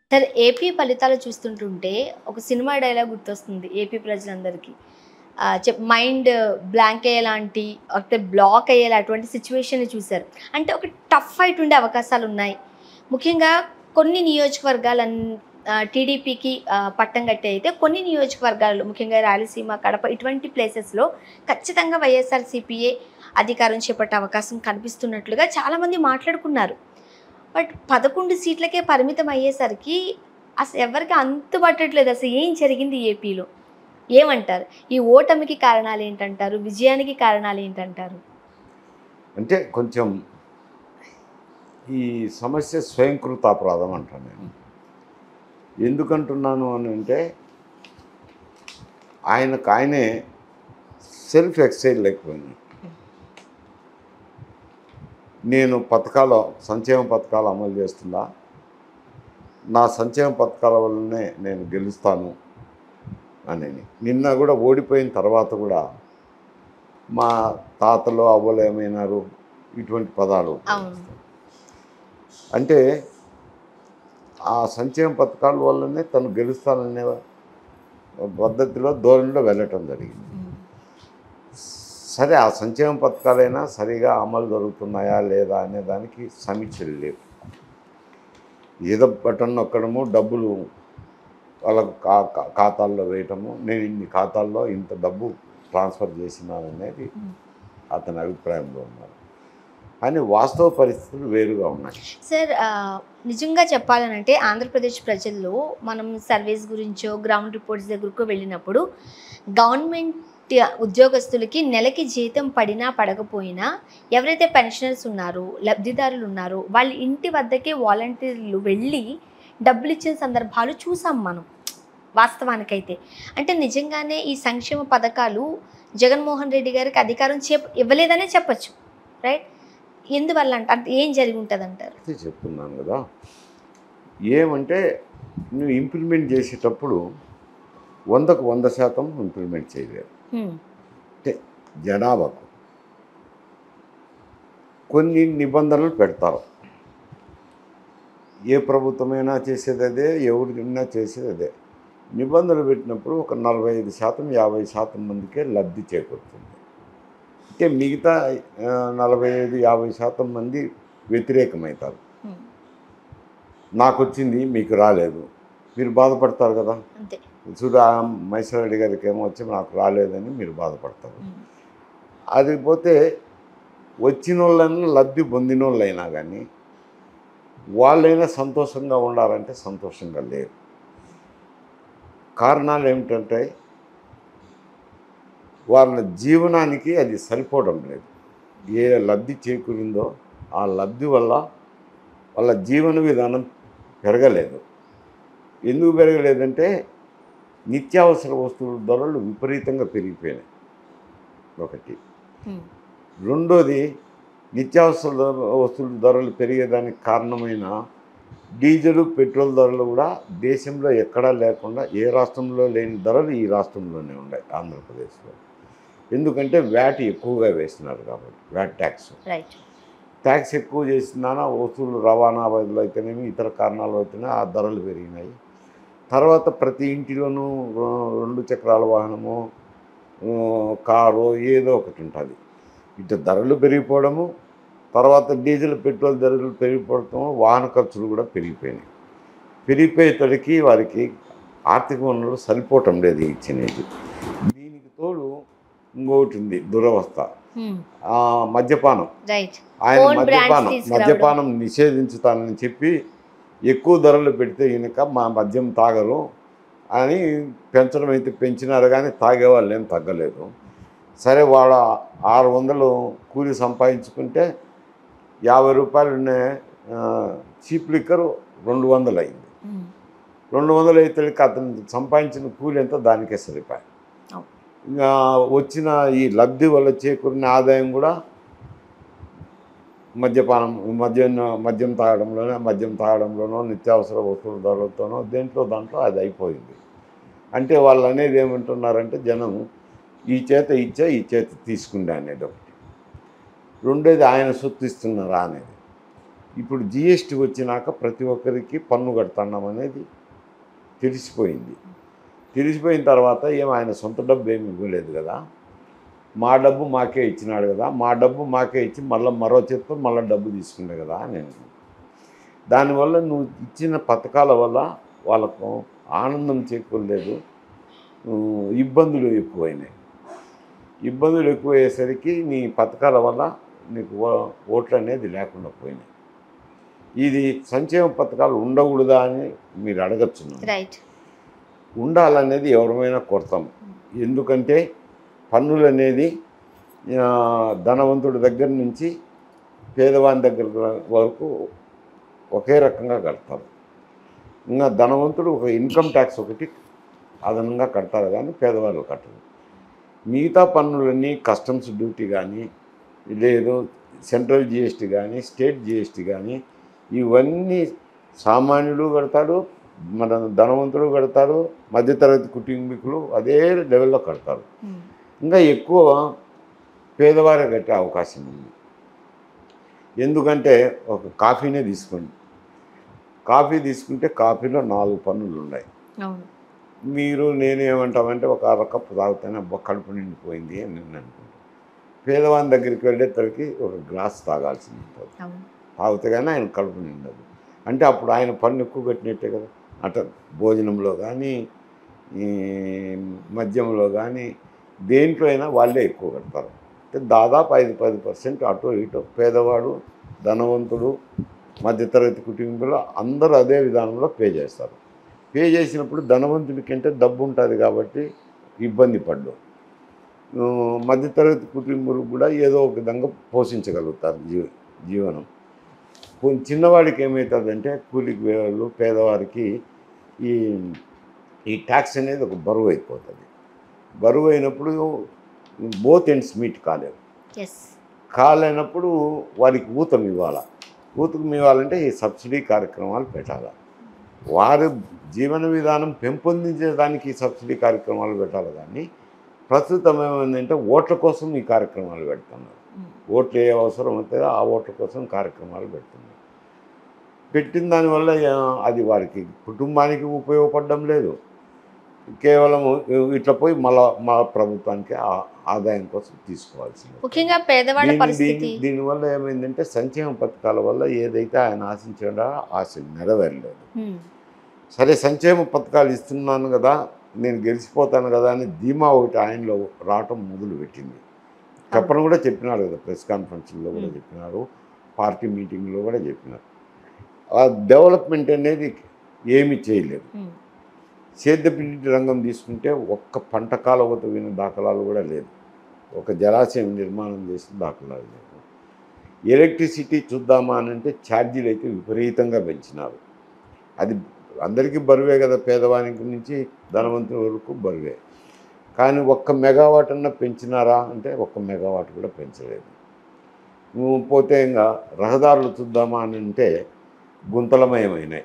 Sir AP ఫలితాలు చూస్తుంటుంటే ఒక cinema dialogue గుర్తొస్తుంది ఏపీ ప్రజలందరికీ ఆ, చెప్ మైండ్ బ్లాంక్ అయ్యేలాంటి అంటే బ్లాక్ అయ్యేలా అటువంటి సిచ్యువేషన్ చూశారు అంటే ఒక టఫ్ ఫైట్ ఉండే అవకాశాలు ఉన్నాయి ముఖ్యంగా కొన్ని నియోజకవర్గాలు టీడీపీకి పట్టం కట్టి అయితే కొన్ని నియోజకవర్గాలు ముఖ్యంగా రాయలసీమ కడప ఇటువంటి ప్లేసెస్లో ఖచ్చితంగా వైఎస్ఆర్సీపీఏ అధికారం చేపట్టే అవకాశం కనిపిస్తున్నట్లుగా చాలామంది మాట్లాడుకున్నారు బట్ పదకొండు సీట్లకే పరిమితం అయ్యేసరికి అసలు ఎవరికి అంతుపట్టట్లేదు అసలు ఏం జరిగింది ఏపీలో ఏమంటారు ఈ ఓటమికి కారణాలు ఏంటంటారు విజయానికి కారణాలు ఏంటంటారు అంటే కొంచెం ఈ సమస్య స్వయంకృత అపరాధం అంటాను నేను ఎందుకంటున్నాను అని అంటే ఆయనకు ఆయనే సెల్ఫ్ ఎక్సైజ్ లేకపోయింది నేను పథకాలు సంక్షేమ పథకాలు అమలు చేస్తుందా నా సంక్షేమ పథకాల వల్లనే నేను గెలుస్తాను అని నిన్న కూడా ఓడిపోయిన తర్వాత కూడా మా తాతలు అవ్వలు ఏమైనారు ఇటువంటి పదాలు అవును. అంటే ఆ సంక్షేమ పథకాల వల్లనే తను గెలుస్తాననే పద్ధతిలో ధోరణిలో వెళ్ళటం జరిగింది సరే ఆ సంక్షేమ పథకాలైనా సరిగా అమలు జరుగుతున్నాయా లేదా అనే దానికి సమీక్షలు లేవు ఏదో బటన్ నొక్కడము డబ్బులు వాళ్ళ కా కా- ఖాతాల్లో వేయటము నేను ఇన్ని ఖాతాల్లో ఇంత డబ్బు ట్రాన్స్ఫర్ చేసినాను అనేది అతని అభిప్రాయంలో ఉన్నారు కానీ వాస్తవ పరిస్థితులు వేరుగా ఉన్నాయి సార్ ఆ, నిజంగా చెప్పాలనంటే ఆంధ్రప్రదేశ్ ప్రజల్లో మనం సర్వీస్ గురించో గ్రౌండ్ రిపోర్ట్స్ దగ్గరకు వెళ్ళినప్పుడు గవర్నమెంట్ ఉద్యోగస్తులకి నెలకి జీతం పడినా పడకపోయినా ఎవరైతే పెన్షనర్స్ ఉన్నారో లబ్ధిదారులు ఉన్నారో వాళ్ళ ఇంటి వద్దకే వాలంటీర్లు వెళ్ళి డబ్బులు ఇచ్చిన సందర్భాలు చూసాం మనం వాస్తవానికైతే అంటే నిజంగానే ఈ సంక్షేమ పథకాలు జగన్మోహన్ రెడ్డి గారికి అధికారం చేప ఇవ్వలేదనే చెప్పొచ్చు రైట్ ఎందువల్ల అంట అంటే ఏం జరిగి ఉంటుంది అంటారు అయితే చెప్తున్నాను కదా ఏమంటే నువ్వు ఇంప్లిమెంట్ చేసేటప్పుడు వందకు వంద శాతం ఇంప్లిమెంట్ చేయలేరు అంటే జనాభాకు కొన్ని నిబంధనలు పెడతారు ఏ ప్రభుత్వమైనా చేసేది అదే ఎవరికైనా చేసేది అదే నిబంధనలు పెట్టినప్పుడు ఒక నలభై ఐదు శాతం యాభై శాతం మందికే లబ్ధి చేకూరుతుంది అంటే మిగతా ఆ, నలభై ఐదు యాభై శాతం మంది వ్యతిరేకమవుతారు నాకు వచ్చింది మీకు రాలేదు మీరు బాధపడతారు కదా అంతే చూడు ఆ మైసరెడ్డి గారికి ఏమో వచ్చి నాకు రాలేదని మీరు బాధపడతారు అది పోతే వచ్చిన వాళ్ళని లబ్ధి పొందిన వాళ్ళైనా కానీ వాళ్ళైనా సంతోషంగా ఉండాలంటే సంతోషంగా లేరు కారణాలు ఏమిటంటే వాళ్ళ జీవనానికి అది సరిపోవడం లేదు ఏ లబ్ధి చేకూరిందో ఆ లబ్ధి వల్ల వాళ్ళ జీవన విధానం పెరగలేదు ఎందుకు పెరగలేదంటే నిత్యావసర వస్తువుల ధరలు విపరీతంగా పెరిగిపోయినాయి ఒకటి రెండోది నిత్యావసర ధర- వస్తువుల ధరలు పెరిగేదానికి కారణమైన డీజిల్ పెట్రోల్ ధరలు కూడా దేశంలో ఎక్కడా లేకుండా ఏ రాష్ట్రంలో లేని ధరలు ఈ రాష్ట్రంలోనే ఉన్నాయి ఆంధ్రప్రదేశ్లో ఎందుకంటే వ్యాట్ ఎక్కువగా వేసినారు కాబట్టి వ్యాట్ ట్యాక్స్ రైట్ ట్యాక్స్ ఎక్కువ చేసిందాన వస్తువులు రవాణా బదులు అయితేనేమి ఇతర కారణాలు అయితేనే ఆ ధరలు పెరిగినాయి తర్వాత ప్రతి ఇంటిలోనూ ఆ, రెండు చక్రాల వాహనము ఆ, కారు ఏదో ఒకటి ఉంటుంది ఇటు ధరలు పెరిగిపోవడము తర్వాత డీజిల్ పెట్రోల్ ధరలు పెరిగిపోవడము వాహన ఖర్చులు కూడా పెరిగిపోయినాయి పెరిగిపోయేసరికి వారికి ఆర్థిక వనరులు సరిపోవటం లేదు ఇచ్చినది దీనికి తోడు ఇంకొకటి ఉంది దురవస్థ ఆ, మద్యపానం రైట్ ఆయన Own brands మద్యపానం తీసుకురావడం. మద్యపానం నిషేధించుతానని చెప్పి ఎక్కువ ధరలు పెడితే ఈయనక మా మద్యం తాగరు అని పెంచడం అయితే పెంచినారు కానీ తాగేవాళ్ళు ఏం తగ్గలేదు సరే వాళ్ళ ఆరు వందలు కూలి సంపాదించుకుంటే యాభై రూపాయలు ఉన్న చీప్ లిక్కర్ రెండు వందలు అయింది రెండు వందలు అయితే అతను సంపాదించిన కూలి ఎంత దానికే సరిపోయి అవును. ఇంకా వచ్చిన ఈ లబ్ధి వల్ల చేకూరిన ఆదాయం కూడా మద్యపానం మద్యం మద్యం తాగడంలోనే మద్యం తాగడంలోనో నిత్యావసర వస్తువుల ధరలతోనో దేంట్లో దాంట్లో అది అయిపోయింది అంటే వాళ్ళు అనేది ఏమంటున్నారంటే జనం ఈ చేత ఇచ్చా ఈ చేత తీసుకుండే అనేది ఒకటి రెండోది ఆయన సొత్తు ఇస్తున్నారా అనేది ఇప్పుడు జిఎస్టీ వచ్చినాక ప్రతి ఒక్కరికి పన్ను కడుతున్నాం అనేది తెలిసిపోయింది తెలిసిపోయిన తర్వాత ఏం ఆయన సొంత డబ్బు ఏమి ఇవ్వలేదు కదా మా డబ్బు మాకే ఇచ్చినాడు కదా మా డబ్బు మాకే ఇచ్చి మళ్ళీ మరో చేత్తో మళ్ళీ డబ్బు తీసుకుండే కదా అని నేను దానివల్ల నువ్వు ఇచ్చిన పథకాల వల్ల వాళ్ళకు ఆనందం చేకూరలేదు ఉమ్, ఇబ్బందులు ఎక్కువైనాయి ఇబ్బందులు ఎక్కువయ్యేసరికి నీ పథకాల వల్ల నీకు ఓ- ఓట్లు అనేది లేకుండా పోయినాయి ఇది సంక్షేమ పథకాలు ఉండకూడదా అని మీరు అడగచ్చు నన్ను. రైట్ ఉండాలనేది ఎవరమైనా కొడతాం ఎందుకంటే పన్నులు అనేది ఆ, ధనవంతుడి దగ్గర నుంచి పేదవాని దగ్గర వరకు ఒకే రకంగా కడతారు ఇంకా ధనవంతుడు ఒక ఇన్కమ్ ట్యాక్స్ ఒకటి అదనంగా కడతారు కానీ పేదవాళ్ళు కట్టరు మిగతా పన్నులన్నీ కస్టమ్స్ డ్యూటీ కానీ లేదు సెంట్రల్ జిఎస్టీ కానీ స్టేట్ జిఎస్టీ కానీ ఇవన్నీ సామాన్యులు కడతారు మన ధనవంతులు కడతారు మధ్యతరగతి కుటుంబీకులు అదే లెవెల్లో కడతారు ఉమ్. ఇంకా ఎక్కువ పేదవారే కట్టే అవకాశం ఉంది ఎందుకంటే ఒక కాఫీనే తీసుకోండి కాఫీ తీసుకుంటే కాఫీలో నాలుగు పన్నులు ఉన్నాయి అవును మీరు నేనేమంటామంటే ఒక అర కప్పు తాగితేనే అబ్బా కడుపు నిండిపోయింది అని నేను అనుకుంటాను పేదవాని దగ్గరికి వెళ్ళేసరికి ఒక గ్లాస్ తాగాల్సి ఉంటుంది అవును తాగితే కానీ ఆయన కడుపు నిండదు అంటే అప్పుడు ఆయన పన్ను ఎక్కువ కట్టినట్టే కదా అట భోజనంలో కానీ ఈ మద్యంలో కానీ దేంట్లో అయినా వాళ్ళే ఎక్కువ కడతారు అంటే దాదాపు ఐదు పది పర్సెంట్ అటు ఇటు పేదవాడు ధనవంతుడు మధ్యతరగతి కుటుంబంలో అందరూ అదే విధానంలో పే చేస్తారు పే చేసినప్పుడు ధనవంతుడి కంటే డబ్బు ఉంటుంది కాబట్టి ఇబ్బంది పడ్డు ఆ, మధ్యతరగతి కుటుంబాలు కూడా ఏదో ఒక విధంగా పోషించగలుగుతారు జీవ జీవనం కొం- చిన్నవాడికి ఏమవుతుందంటే కూలికి వేళ్ళు పేదవారికి ఈ ఈ ట్యాక్స్ అనేది ఒక బరువు అయిపోతుంది బరువు అయినప్పుడు బోత్ ఎండ్స్ మీట్ కాలేవు ఎస్ కాలేనప్పుడు వారికి ఊతం ఇవ్వాలా ఊతం ఇవ్వాలంటే ఈ సబ్సిడీ కార్యక్రమాలు పెట్టాలి వారి జీవన విధానం పెంపొందించేదానికి ఈ సబ్సిడీ కార్యక్రమాలు పెట్టాలి కానీ ప్రస్తుతం ఏమైందంటే ఓట్ల కోసం ఈ కార్యక్రమాలు పెడుతున్నారు ఓట్లు ఏ అవసరం అవుతుందో ఆ ఓట్ల కోసం కార్యక్రమాలు పెడుతున్నారు పెట్టిన దానివల్ల ఆ, అది వారికి కుటుంబానికి ఉపయోగపడడం లేదు కేవలం ఇట్లా పోయి మళ్ళా మా ప్రభుత్వానికి ఆ- ఆదాయం కోసం తీసుకోవాల్సింది ముఖ్యంగా పేదవాళ్ళ దీని- పరిస్థితి దీని- దీనివల్ల ఏమైందంటే సంక్షేమ పథకాల వల్ల ఏదైతే ఆయన ఆశించాడో ఆశ నెరవేరలేదు ఉమ్. సరే సంక్షేమ పథకాలు ఇస్తున్నాను కదా నేను గెలిచిపోతాను కదా అని ధీమా ఒకటి ఆయనలో రావటం మొదలు పెట్టింది చెప్పడం కూడా చెప్పినాడు కదా ప్రెస్ కాన్ఫరెన్స్లో కూడా Hmm. చెప్పినారు పార్టీ మీటింగ్లో కూడా చెప్పినారు ఆ డెవలప్మెంట్ అనేది ఏమీ చేయలేదు ఉమ్. సేద్యపిండి రంగం తీసుకుంటే ఒక్క పంట కాలువత విన దాఖలాలు కూడా లేదు ఒక జలాశయం నిర్మాణం చేసిన దాఖలాలు లేవు ఎలక్ట్రిసిటీ చూద్దామా అని అంటే ఛార్జీలు అయితే విపరీతంగా పెంచినారు అది అందరికీ బరువే కదా పేదవానికి నుంచి ధనవంతుని వరకు బరువే కానీ ఒక్క మెగావాట్ అన్న పెంచినారా అంటే ఒక్క మెగావాట్ కూడా పెంచలేదు నువ్వు పోతే ఇంకా రహదారులు చూద్దామా అని అంటే గుంతలమయమైనాయి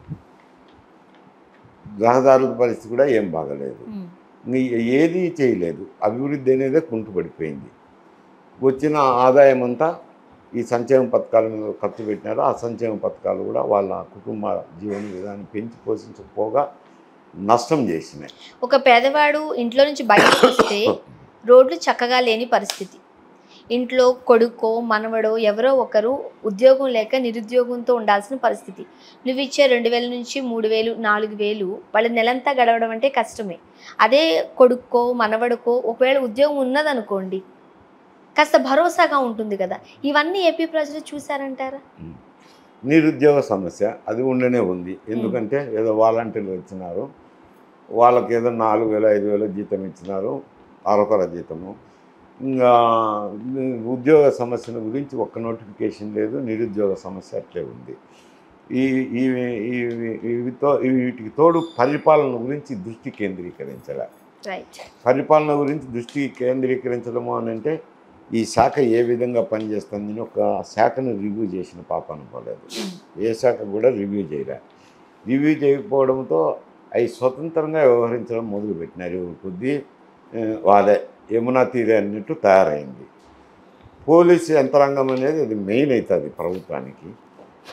రహదారుల పరిస్థితి కూడా ఏం బాగలేదు ఉమ్. నీ ఏది చేయలేదు అభివృద్ధి అనేదే కుంటుపడిపోయింది వచ్చిన ఆదాయం అంతా ఈ సంక్షేమ పథకాల మీద ఖర్చు పెట్టినారు ఆ సంక్షేమ పథకాలు కూడా వాళ్ళ కుటుంబ జీవన విధానం పెంచి పోషించకపోగా నష్టం చేసినాయి ఒక పేదవాడు ఇంట్లో నుంచి బయటకు వస్తే రోడ్లు చక్కగా లేని పరిస్థితి ఇంట్లో కొడుకో మనవడో ఎవరో ఒకరు ఉద్యోగం లేక నిరుద్యోగంతో ఉండాల్సిన పరిస్థితి నువ్వు ఇచ్చే రెండు వేల నుంచి మూడు వేలు నాలుగు వేలు వాళ్ళ నెలంతా గడవడం అంటే కష్టమే అదే కొడుక్కో మనవడుకో ఒకవేళ ఉద్యోగం ఉన్నదనుకోండి కాస్త భరోసాగా ఉంటుంది కదా ఇవన్నీ ఏపీ ప్రజలు చూసారంటారా నిరుద్యోగ సమస్య అది ఉండనే ఉంది ఎందుకంటే ఏదో వాలంటీర్లు వచ్చినారు వాళ్ళకి ఏదో నాలుగు వేలు ఐదు వేలు జీతం ఇచ్చినారు అరకొర జీతము ఇంకా ఉద్యోగ సమస్యల గురించి ఒక్క నోటిఫికేషన్ లేదు నిరుద్యోగ సమస్య అట్లే ఉంది ఈ ఈ ఈ- ఇవితో వీటికి తోడు పరిపాలన గురించి దృష్టి కేంద్రీకరించాలి రైట్ పరిపాలన గురించి దృష్టి కేంద్రీకరించడము అని అంటే ఈ శాఖ ఏ విధంగా పనిచేస్తుంది ఒక శాఖను రివ్యూ చేసిన పాప అనుకోలేదు ఏ శాఖ కూడా రివ్యూ చేయలే రివ్యూ చేయకపోవడంతో అవి స్వతంత్రంగా వ్యవహరించడం మొదలుపెట్టినారు ఎవరి కొద్దీ ఆ, వాళ్ళే యమునా తీరే అన్నట్టు తయారైంది పోలీసు యంత్రాంగం అనేది అది మెయిన్ అవుతుంది ప్రభుత్వానికి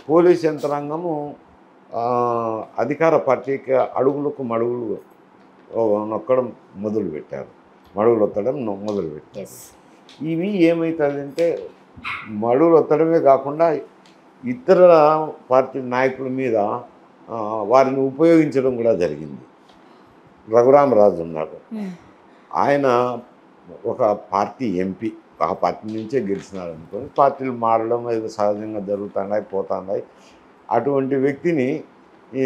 పోలీస్ యంత్రాంగము ఆ, అధికార పార్టీకి అడుగులకు మడుగులు ఓ, నొక్కడం మొదలుపెట్టారు మడుగులు ఒత్తడం నొ- మొదలుపెట్టారు ఎస్ ఇవి ఏమవుతుందంటే మడుగులు ఒత్తడమే కాకుండా ఇతర పార్టీ నాయకుల మీద ఆ, వారిని ఉపయోగించడం కూడా జరిగింది రఘురామరాజు ఉన్నాడు ఆయన ఒక పార్టీ ఎంపీ ఆ పార్టీ నుంచే గెలిచినాడు అనుకోని పార్టీలు మారడం ఏదో సహజంగా జరుగుతున్నాయి పోతున్నాయి అటువంటి వ్యక్తిని ఈ,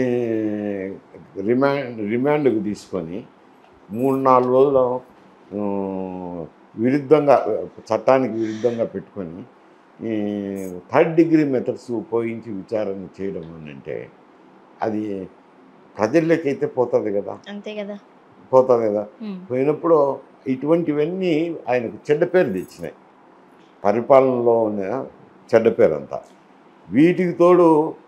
రిమాండ్ రిమాండ్కి తీసుకొని మూడు నాలుగు రోజులు ఆ, విరుద్ధంగా చట్టానికి విరుద్ధంగా పెట్టుకొని ఈ థర్డ్ డిగ్రీ మెథడ్స్ ఉపయోగించి విచారణ చేయడం అని అంటే అది ప్రజల్లోకి అయితే పోతుంది కదా అంతే కదా పోతుంది కదా ఉమ్. పోయినప్పుడు ఇటువంటివన్నీ ఆయనకు చెడ్డ పేరు తెచ్చినాయి పరిపాలనలో ఉన్న చెడ్డ పేరు అంతా వీటికి తోడు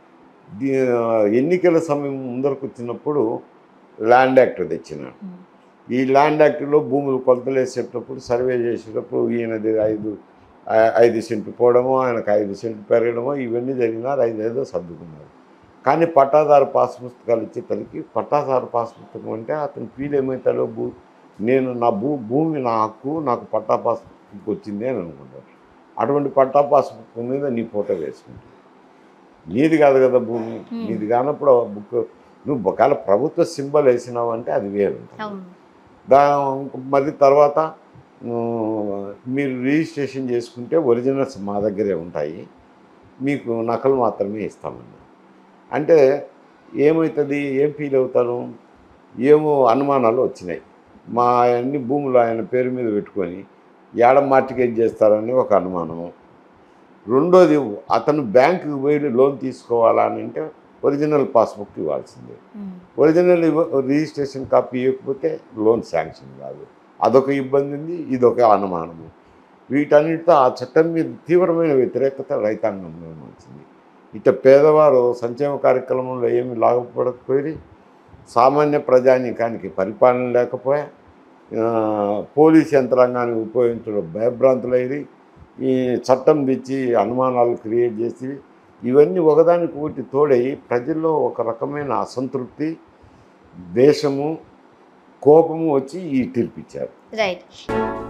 దీ- ఎన్నికల సమయం ముందరకు వచ్చినప్పుడు ల్యాండ్ యాక్ట్ తెచ్చినాడు ఉమ్. ఈ ల్యాండ్ యాక్ట్లో భూములు కొలతలు వేసేటప్పుడు సర్వే చేసేటప్పుడు ఈయనది ఐదు ఐ- ఐదు సెంట్లు పోవడమో ఆయనకు ఐదు సెంట్లు పెరగడమో ఇవన్నీ జరిగినారు ఐదు ఏదో సర్దుకున్నారు కానీ పట్టాదారు పాస్ పుస్తకాలు ఇచ్చేసరికి పట్టాదారు పాస్ పుస్తకం అంటే అతను ఫీల్ ఏమవుతాడో భూ నేను నా భూ భూమి నా హక్కు నాకు పట్టా పాస్ పుస్తకం వచ్చింది అని అనుకుంటాడు అటువంటి పట్టా పాస్ పుస్తకం మీద నీ ఫోటో వేసుకుంటాడు నీది కాదు కదా భూమి Hmm. నీది కానప్పుడు ఆ బుక్ నువ్వు ఒకవేళ ప్రభుత్వ సింబల్ వేసినావు అంటే అది వేరు అవును దా మరి తర్వాత ఆ, మీరు రిజిస్ట్రేషన్ చేసుకుంటే ఒరిజినల్స్ మా దగ్గరే ఉంటాయి మీకు నకలు మాత్రమే ఇస్తామన్నా అంటే ఏమవుతుంది ఏం ఫీల్ అవుతాను ఏమో అనుమానాలు వచ్చినాయి మా అన్ని భూములు ఆయన పేరు మీద పెట్టుకొని ఏడ మార్టిగేజ్ చేస్తారని ఒక అనుమానము రెండోది అతను బ్యాంకుకి పోయి లోన్ తీసుకోవాలా అని అంటే ఒరిజినల్ పాస్బుక్ ఇవ్వాల్సిందే ఉమ్. ఒరిజినల్ ఇవ్వ- రిజిస్ట్రేషన్ కాపీ ఇవ్వకపోతే లోన్ శాంక్షన్ కాదు అదొక ఇబ్బంది ఉంది ఇదొక అనుమానము వీటన్నిటితో ఆ చట్టం మీద తీవ్రమైన వ్యతిరేకత రైతాంగంలో వచ్చింది ఇట పేదవారు సంక్షేమ కార్యక్రమంలో ఏమి లాభపడకపోయి సామాన్య ప్రజానీకానికి పరిపాలన లేకపోయా ఆ, పోలీస్ యంత్రాంగాన్ని ఉపయోగించడం భయభ్రాంతులయ్యి ఈ చట్టం తెచ్చి అనుమానాలు క్రియేట్ చేసి ఇవన్నీ ఒకదానికి ఒకటి తోడై ప్రజల్లో ఒక రకమైన అసంతృప్తి దేశము కోపము వచ్చి ఈ తీర్పిచ్చారు రైట్